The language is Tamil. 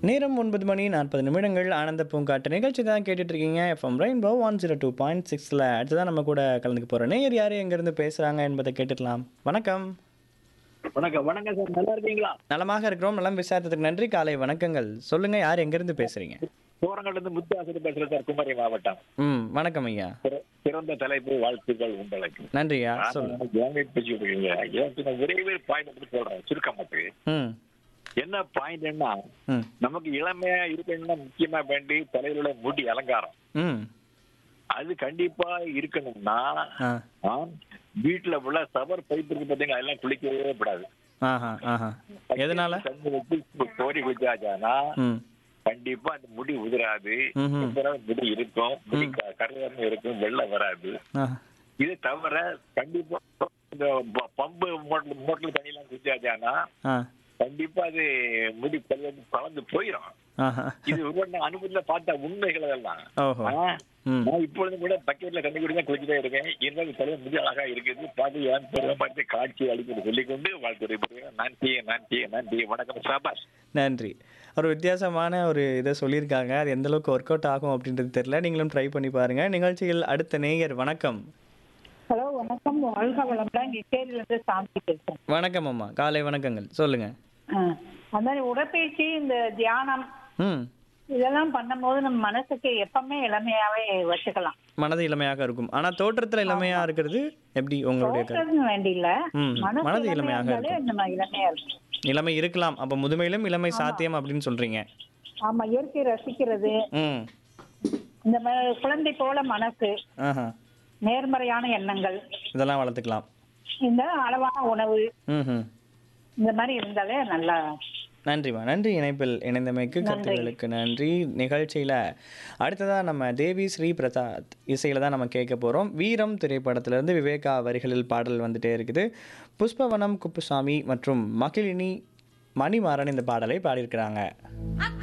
நேரம் ஒன்பது மணி நாற்பது நிமிடங்கள் ஆனந்த பூங்காட்டு நிகழ்ச்சி தான் கேட்டுட்டு இருக்கீங்க FM rainbow one zero two point சிக்ஸில் அடுத்ததான் நம்ம கூட கலந்துக்க போகிறோம் நேயர் யார் எங்கேருந்து பேசுகிறாங்க என்பதை கேட்டுக்கலாம் வணக்கம் வணக்கம் வணக்கம் சார் நல்லா இருக்கீங்களா நலமாக இருக்கிறோம் நலம் விசாரித்ததுக்கு நன்றி காலை வணக்கங்கள் சொல்லுங்கள் யார் எங்கேருந்து பேசுகிறீங்க சோரங்கள்ல இருந்து முத்தாசிரியர் பேசுறேன் சார் குமரி மாவட்டம் ம் வணக்கம் ஐயா சிற- சிறந்த தலைப்பு வாழ்த்துக்கள் உங்களுக்கு நன்றியா சொல்லு ஏங்க பேசி விடுறீங்க எனக்கு நான் ஒரே ஒரு பாயிண்ட் மட்டும் சொல்றேன் சுருக்கம் மட்டும் ம் என்ன பாயிண்ட்னா ம் நமக்கு இளமையா இருக்கணும்னா முக்கியமா வேண்டி தலையில முடி அலங்காரம் ம் அது கண்டிப்பா இருக்கணும்னா ஆ ஆ, வீட்டுல உள்ள சவர் பைப் இருக்கு பாத்தீங்களா அதெல்லாம் குளிக்கவே கூடாது ஆஹா ஆஹா எதனால தண்ணி வச்சு கோரி குளிச்சாச்சானா ம் கண்டிப்பா அந்த முடி உதிராது ம்ஹும். ரொம்ப நாள் முடி இருக்கும் முடி கரையாம இருக்கும் வெள்ளம் வராது ஆஹா இது தவிர கண்டிப்பா இந்த ப- பம்பு மோட்டர் மோட்டர் தண்ணி எல்லாம் குடிச்சாச்சானா ஆ கண்டிப்பா அது முடி கலந்து கலந்து போயிடும் ஆஹா இது ஒவ்வொரு அனுபவத்துல பார்த்த உண்மைகள் அதெல்லாம் ஓஹோ ஆ, ம் நான் இப்பொழுது கூட பக்கெட்ல தண்ணி குடி தான் குளிச்சுட்டே இருக்கேன் இருந்தாலும் தலைவர் முடி அழகா இருக்குது பார்த்து என் பெருமை பார்த்து காட்சி அளிக்கிறது சொல்லிக்கொண்டு வாழ்த்துறை நன்றி நன்றி நன்றி வணக்கம் சாபாஷ் நன்றி ஒரு வித்தியாசமான ஒரு இதை சொல்லியிருக்காங்க அது எந்த அளவுக்கு ஒர்க் அவுட் ஆகும் அப்படின்றது தெரியல நீங்களும் ட்ரை பண்ணி பாருங்க நிகழ்ச்சியில் அடுத்த நேயர் வணக்கம் ஹலோ வணக்கம் வாழ்க வளமுடன் இருந்து சாந்தி பேசுறேன் வணக்கம் அம்மா காலை வணக்கங்கள் சொல்லுங்க ஆ, அது மாதிரி உடற்பயிற்சி இந்த தியானம் ம் இதெல்லாம் பண்ணும்போது நம்ம மனசுக்கு எப்பவுமே இளமையாவே வச்சுக்கலாம் மனது இளமையாக இருக்கும் ஆனா தோற்றத்துல இளமையா இருக்கிறது எப்படி உங்களுடைய கருத்து? தோற்றம்னு வேண்டியில்ல ம், மனசு மனது இளமையா இளமையாக இருந்தாலே நம்ம இளமையா இருக்கும் இளமை இருக்கலாம் அப்ப முதுமையிலும் இளமை சாத்தியம் அப்படின்னு சொல்றீங்க ஆமா இயற்கை ரசிக்கிறது ம் இந்த மாதிரி குழந்தை போல மனசு ஆஹா நேர்மறையான எண்ணங்கள் இதெல்லாம் வளர்த்துக்கலாம் இந்த அளவான உணவு ம் ம் இந்த மாதிரி இருந்தாலே நல்லா நன்றிம்மா நன்றி இணைப்பில் இணைந்தமைக்கு கருத்துக்களுக்கு நன்றி நிகழ்ச்சியில் அடுத்ததாக நம்ம தேவி ஸ்ரீ பிரசாத் இசையில் தான் நம்ம கேட்க போகிறோம் வீரம் திரைப்படத்திலிருந்து விவேகா வரிகளில் பாடல் வந்துட்டே இருக்குது புஷ்பவனம் குப்புசாமி மற்றும் மகிழினி மணிமாறன் இந்த பாடலை பாடியிருக்கிறாங்க அக்க